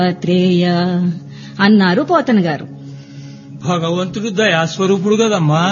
త్రేయ అన్నారు పోతన గారు భగవంతుడు దయాస్వరూపుడు కదమ్మా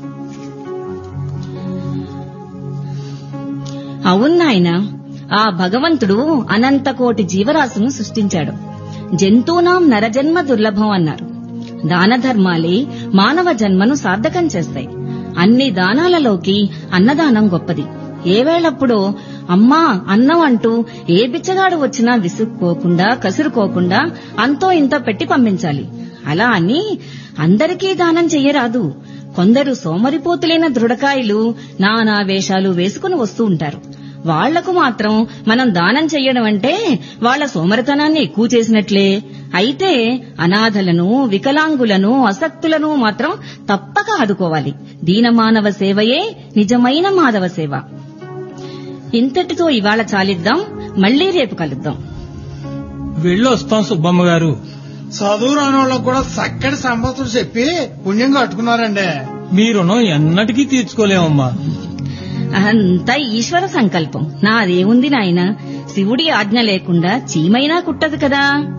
అవును నాయన ఆ భగవంతుడు అనంత కోటి జీవరాశులను సృష్టించాడు జంతువునాం నరజన్మ దుర్లభం అన్నారు దాన ధర్మాలే మానవ జన్మను సార్థకం చేస్తాయి అన్ని దానాలలోకి అన్నదానం గొప్పది ఏ వేళప్పుడో అమ్మా అన్నం అంటూ ఏ బిచ్చగాడు వచ్చినా విసుక్కోకుండా కసురుకోకుండా అంతో ఇంతో పెట్టి పంపించాలి అలా అని అందరికీ దానం చెయ్యరాదు కొందరు సోమరిపోతులైన దృఢకాయలు నానా వేషాలు వేసుకుని వస్తూ ఉంటారు వాళ్లకు మాత్రం మనం దానం చెయ్యడం అంటే వాళ్ల సోమరితనాన్ని ఎక్కువ చేసినట్లే అయితే అనాథలను వికలాంగులను అసక్తులను మాత్రం తప్పక ఆదుకోవాలి దీనమానవ సేవయే నిజమైన మాధవ సేవ ఇంతటితో ఇవాళ చాలిద్దాం మళ్లీ రేపు కలుద్దాం వెళ్ళొస్తాం సుబ్బమ్మ గారు చదువు రాని వాళ్ళకు కూడా చక్కటి సంపత్తులు చెప్పి పుణ్యం కట్టుకున్నారండి మీ రుణం ఎన్నటికీ తీర్చుకోలేమమ్మా అంతా ఈశ్వర సంకల్పం నాదేముంది నాయన శివుడి ఆజ్ఞ లేకుండా చీమైనా కుట్టదు కదా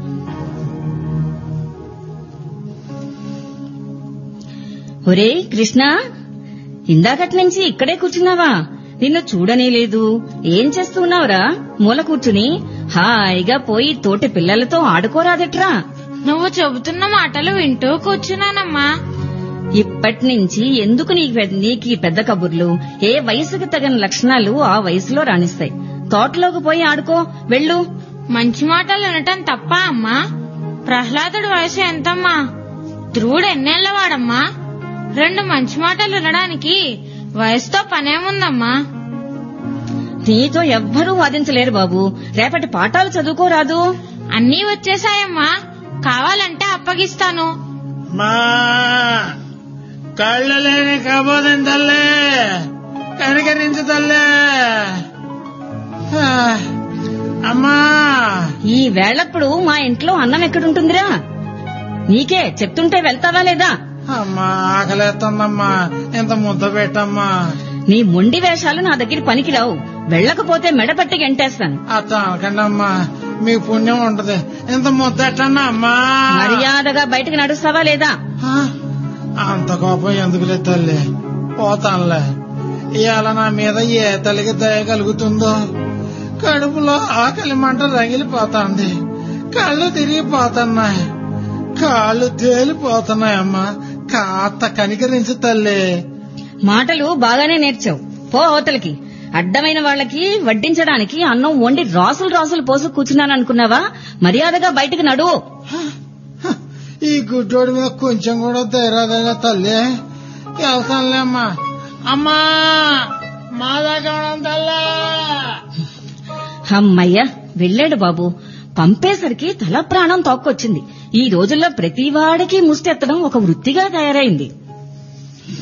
ఒరే కృష్ణ ఇందాకటి నుంచి ఇక్కడే కూర్చున్నావా నిన్ను చూడనే లేదు ఏం చేస్తున్నావురా మూల కూర్చుని హాయిగా పోయి తోటి పిల్లలతో ఆడుకోరాదట్రా నువ్వు చెబుతున్న మాటలు వింటూ కూర్చున్నానమ్మా ఇప్పటి నుంచి ఎందుకు నీకు పెద్ద- నీకు ఈ పెద్ద కబుర్లు ఏ వయసుకు తగిన లక్షణాలు ఆ వయసులో రాణిస్తాయి తోటలోకి పోయి ఆడుకో వెళ్ళు మంచి మాటలు వినటం తప్ప అమ్మా ప్రహ్లాదుడి వయసు ఎంతమ్మా ధ్రువుడు ఎన్నేళ్లవాడమ్మా రెండు మంచి మాటలు వినడానికి వయసుతో పనేముందమ్మా నీతో ఎవ్వరూ వాదించలేరు బాబు రేపటి పాఠాలు చదువుకోరాదు అన్నీ వచ్చేసాయమ్మా కావాలంటే అప్పగిస్తాను మా కళ్ళు లేని కబోదని తల్లే కనికరించు తల్లే ఆ, అమ్మా ఈ వేళప్పుడు మా ఇంట్లో అన్నం ఎక్కడుంటుందిరా నీకే చెప్తుంటే వెళ్తావా లేదా అమ్మా ఆకలేస్తుందమ్మా ఇంత ముద్ద పెట్టమ్మా నీ మొండి వేషాలు నా దగ్గర పనికిరావు వెళ్ళకపోతే మెడపట్టి గంటేస్తాను అత్త అనకండి అమ్మా మీకు పుణ్యం ఉంటది ఇంత ముద్ద ఎట్టన్నా అమ్మా మర్యాదగా బయటకు నడుస్తావా లేదా ఆ, అంత కోపం ఎందుకులే తల్లి పోతానులే ఇవాళ నా మీద ఏ తల్లికి దయ కలుగుతుందో కడుపులో ఆకలి మంట రగిలిపోతాంది కళ్ళు తిరిగిపోతున్నాయి కాళ్ళు తేలిపోతున్నాయమ్మా కాస్త కనికరించు తల్లి మాటలు బాగానే నేర్చావు పో అవతలకి అడ్డమైన వాళ్ళకి వడ్డించడానికి అన్నం వండి రాసులు రాసులు పోసు కూర్చున్నాను అనుకున్నావా మర్యాదగా బయటకు నడువు హ, ఈ గుడ్డోడి మీద కొంచెం కూడా ధైర్యగా తల్లి వెళ్తానులే అమ్మా అమ్మా మా దగ్గర తల్లి అమ్మయ్య వెళ్ళాడు బాబు పంపేసరికి తల ప్రాణం తోక్కొచ్చింది ఈ రోజుల్లో ప్రతి వాడికి ముష్టెత్తడం ఒక వృత్తిగా తయారైంది